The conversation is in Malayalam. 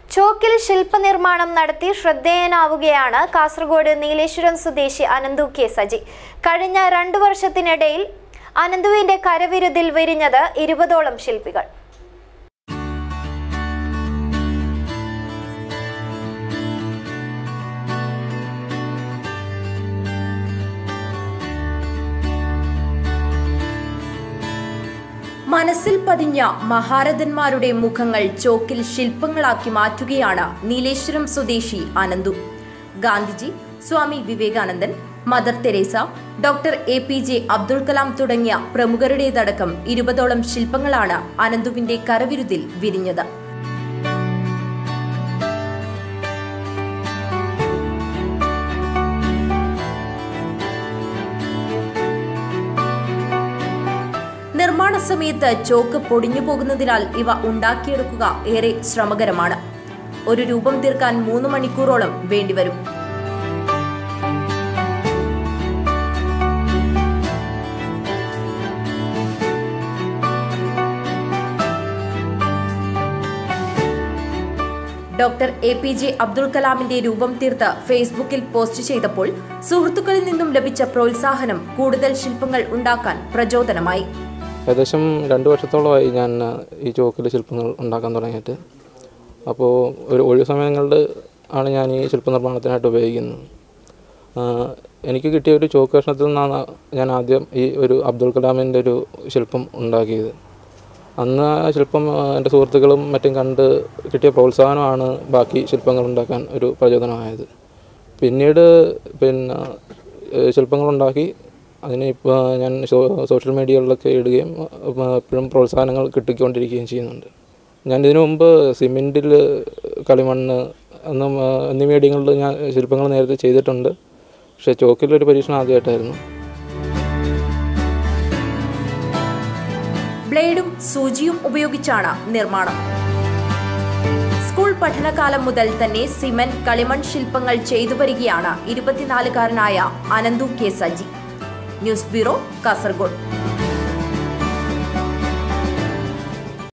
ചോക്കിൽ ശില്പനിർമ്മാണം നടത്തി ശ്രദ്ധേയനാവുകയാണ് കാസർഗോഡ് നീലേശ്വരം സ്വദേശി അനന്തു കെ സജി കഴിഞ്ഞ രണ്ടു വർഷത്തിനിടയിൽ അനന്തുവിന്റെ കരവിരുതിൽ വിരിഞ്ഞത് ഇരുപതോളം ശില്പികൾ മനസ്സിൽ പതിഞ്ഞ മഹാരഥന്മാരുടെ മുഖങ്ങൾ ചോക്കിൽ ശില്പങ്ങളാക്കി മാറ്റുകയാണ് നീലേശ്വരം സ്വദേശി Ananthu Gandhiji Swami Vivekanandan Mother Teresa doctor A P J Abdul Kalam തുടങ്ങിയ പ്രമുഖരുടേതടക്കം ഇരുപതോളം ശില്പങ്ങളാണ് അനന്തുവിന്റെ കരവിരുതിൽ വിരിഞ്ഞത് നിർമ്മാണ സമയത്ത് ചോക്ക് പൊടിഞ്ഞു പോകുന്നതിനാൽ ഇവ ഉണ്ടാക്കിയെടുക്കുക ഏറെ ശ്രമകരമാണ് ഒരു രൂപം തീർക്കാൻ മൂന്ന് മണിക്കൂറോളം വേണ്ടിവരും doctor A P J Abdul കലാമിന്റെ രൂപം തീർത്ത് ഫേസ്ബുക്കിൽ പോസ്റ്റ് ചെയ്തപ്പോൾ സുഹൃത്തുക്കളിൽ നിന്നും ലഭിച്ച പ്രോത്സാഹനം കൂടുതൽ ശില്പങ്ങൾ ഉണ്ടാക്കാൻ പ്രചോദനമായി ഏകദേശം രണ്ട് വർഷത്തോളമായി ഞാൻ ആ, ഈ ചോക്കിൽ ശില്പങ്ങൾ ഉണ്ടാക്കാൻ തുടങ്ങിയിട്ട് അപ്പോൾ ഒരു ഒഴിവ് സമയങ്ങളിൽ ആണ് ഞാൻ ഈ ശില്പനിർമ്മാണത്തിനായിട്ട് ഉപയോഗിക്കുന്നത് ആ, എനിക്ക് കിട്ടിയ ഒരു ചോക്ക് കഷ്ണത്തിൽ നിന്നാണ് ഞാൻ ആദ്യം ഈ ഒരു അബ്ദുൽ കലാമിൻ്റെ ഒരു ശില്പം ഉണ്ടാക്കിയത് അന്ന് ആ ശില്പം ആ, എൻ്റെ സുഹൃത്തുക്കളും മറ്റും കണ്ട് കിട്ടിയ പ്രോത്സാഹനമാണ് ബാക്കി ശില്പങ്ങൾ ഉണ്ടാക്കാൻ ഒരു പ്രചോദനമായത് പിന്നീട് പിന്നെ ഏഹ്, ശില്പങ്ങളുണ്ടാക്കി അതിന് ഇപ്പോൾ ഞാൻ സോ- സോഷ്യൽ മീഡിയകളിലൊക്കെ ഇടുകയും ആ, എപ്പോഴും പ്രോത്സാഹനങ്ങൾ കിട്ടിക്കൊണ്ടിരിക്കുകയും ചെയ്യുന്നുണ്ട് ഞാൻ ഇതിനു മുമ്പ് സിമെൻറ്റിൽ കളിമണ്ണ് എന്നും ആ, എന്നീ മീഡിയങ്ങളിൽ ഞാൻ ശില്പങ്ങൾ നേരത്തെ ചെയ്തിട്ടുണ്ട് പക്ഷേ ചോക്കിലൊരു പരീക്ഷണം ആദ്യമായിട്ടായിരുന്നു ബ്ലേഡും സൂചിയും ഉപയോഗിച്ചാണ് നിർമ്മാണം സ്കൂൾ പഠനകാലം മുതൽ തന്നെ സിമന്റ് കളിമൺ ശില്പങ്ങൾ ചെയ്തു വരികയാണ് ഇരുപത്തിനാലുകാരനായ Ananthu K Saji news bureau Kasaragod